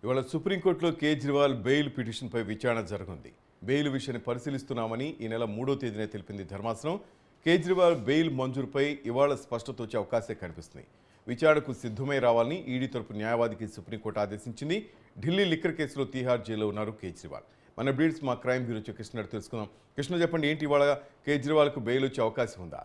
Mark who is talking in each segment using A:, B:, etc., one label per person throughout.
A: ఇవాళ సుప్రీంకోర్టులో కేజ్రీవాల్ బెయిల్ పిటిషన్పై విచారణ జరగనుంది బెయిల్ విషయాన్ని పరిశీలిస్తున్నామని ఈ నెల మూడో తేదీనే తెలిపింది ధర్మాసనం కేజ్రీవాల్ బెయిల్ మంజూరుపై ఇవాళ స్పష్టత వచ్చే అవకాశం కనిపిస్తుంది విచారణకు సిద్ధమై రావాలని ఈడీ తరపు న్యాయవాదికి సుప్రీంకోర్టు ఆదేశించింది ఢిల్లీ లిక్కర్ కేసులో తీహార్ జైల్లో ఉన్నారు కేజ్రీవాల్ మన బ్రీడ్స్ మా క్రైమ్ బ్యూరో చీఫ్ కృష్ణ గారు తెలుసుకుందాం కృష్ణ చెప్పండి ఏంటి ఇవాళ కేజ్రీవాల్కు బెయిల్ వచ్చే అవకాశం ఉందా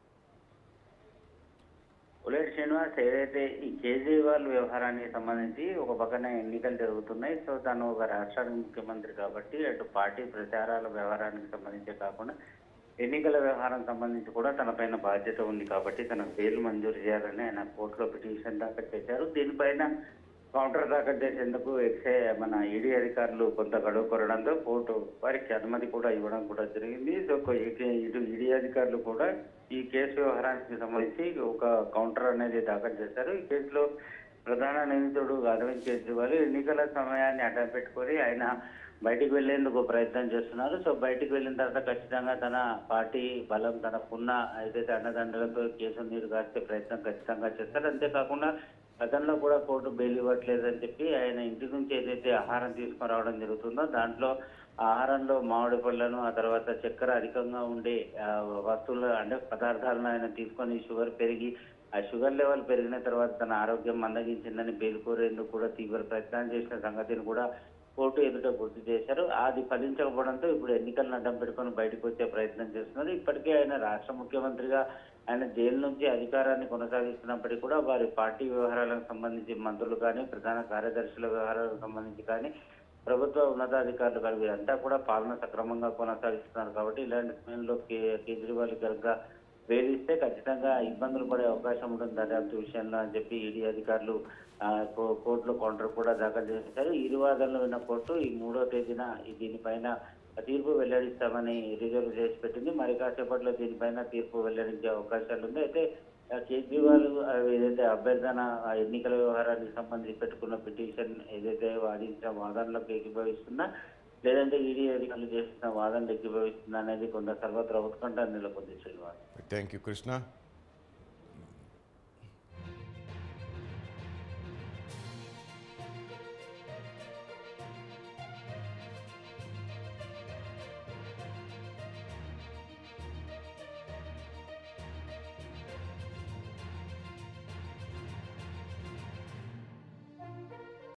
B: ఉలేట్ శ్రీనివాస్ ఏదైతే ఈ కేజ్రీవాల్ వ్యవహారానికి సంబంధించి ఒక పక్కన ఎన్నికలు జరుగుతున్నాయి సో తను ఒక రాష్ట్రానికి ముఖ్యమంత్రి కాబట్టి అటు పార్టీ ప్రచారాల వ్యవహారానికి సంబంధించే కాకుండా ఎన్నికల వ్యవహారం సంబంధించి కూడా తన పైన బాధ్యత ఉంది కాబట్టి తనకు బెయిల్ మంజూరు చేయాలని ఆయన కోర్టులో పిటిషన్ దాఖలు చేశారు దీనిపైన కౌంటర్ దాఖలు చేసేందుకు ఎక్సై మన ఈడీ అధికారులు కొంత గడువు కోరడంతో కోర్టు వారికి అనుమతి కూడా ఇవ్వడం కూడా జరిగింది సో కొ- ఇటు ఇటు ఈడీ అధికారులు కూడా ఈ కేసు వ్యవహారానికి సంబంధించి ఒక కౌంటర్ అనేది దాఖలు చేశారు ఈ కేసులో ప్రధాన నిందితుడు అరవింద్ కేజ్రీవాల్ ఎన్నికల సమయాన్ని అడ్డం పెట్టుకొని ఆయన బయటికి వెళ్లేందుకు ప్రయత్నం చేస్తున్నారు సో బయటికి వెళ్ళిన తర్వాత ఖచ్చితంగా తన పార్టీ బలం తనకున్న ఏదైతే అండదండలతో కేసు నీరు కాస్తే ప్రయత్నం ఖచ్చితంగా చేస్తారు అంతేకాకుండా గతంలో కూడా కోర్టు బెయిల్ ఇవ్వట్లేదని చెప్పి ఆయన ఇంటి నుంచి ఏదైతే ఆహారం తీసుకొని రావడం జరుగుతుందో దాంట్లో ఆహారంలో మామిడి పళ్ళను ఆ తర్వాత చక్కెర అధికంగా ఉండే ఆ, వస్తువులు అంటే పదార్థాలను ఆయన తీసుకొని షుగర్ పెరిగి ఆ షుగర్ లెవెల్ పెరిగిన తర్వాత తన ఆరోగ్యం మందగించిందని బెయిల్ కోరేందుకు కూడా తీవ్ర ప్రయత్నం చేసిన సంగతిని కూడా కోర్టు ఎదుట గుర్తు చేశారు అది ఫలించకపోవడంతో ఇప్పుడు ఎన్నికలను అడ్డం పెట్టుకొని బయటకు వచ్చే ప్రయత్నం చేస్తున్నారు ఇప్పటికే ఆయన రాష్ట్ర ముఖ్యమంత్రిగా ఆయన జైలు నుంచి అధికారాన్ని కొనసాగిస్తున్నప్పటికీ కూడా వారి పార్టీ వ్యవహారాలకు సంబంధించి మంత్రులు కానీ ప్రధాన కార్యదర్శుల వ్యవహారాలకు సంబంధించి కానీ ప్రభుత్వ ఉన్నతాధికారులు కానీ వీరంతా కూడా పాలన సక్రమంగా కొనసాగిస్తున్నారు కాబట్టి ఇలాంటి సమయంలో కే కేజ్రీవాల్ కనుక బెయిల్ ఇస్తే ఖచ్చితంగా ఇబ్బందులు పడే అవకాశం ఉంటుంది దర్యాప్తు విషయంలో అని చెప్పి ఈడీ అధికారులు ఆ, కో- కోర్టులో కౌంటర్ కూడా దాఖలు చేశారు ఇరు వాదనలు విన్న కోర్టు ఈ మూడో తేదీన ఈ దీనిపైన తీర్పు వెల్లడిస్తామని రిజర్వ్ చేసి పెట్టింది మరి కాసేపట్లో దీనిపైన తీర్పు వెల్లడించే అవకాశాలు ఉంది అయితే ఆ, కేజ్రీవాల్ ఆ, ఏదైతే అభ్యర్థన ఆ ఎన్నికల వ్యవహారానికి సంబంధించి పెట్టుకున్న పిటిషన్ ఏదైతే వాదించిన వాదనలకు ఏకీభవిస్తుందా లేదంటే ఈడీ అధికారులు చేస్తున్న వాదనలు ఏకీభవిస్తుందా అనేది కొంత సర్వత్రా ఉత్కంఠ నెలకొంది శ్రీనివాస్
A: థ్యాంక్ యూ కృష్ణ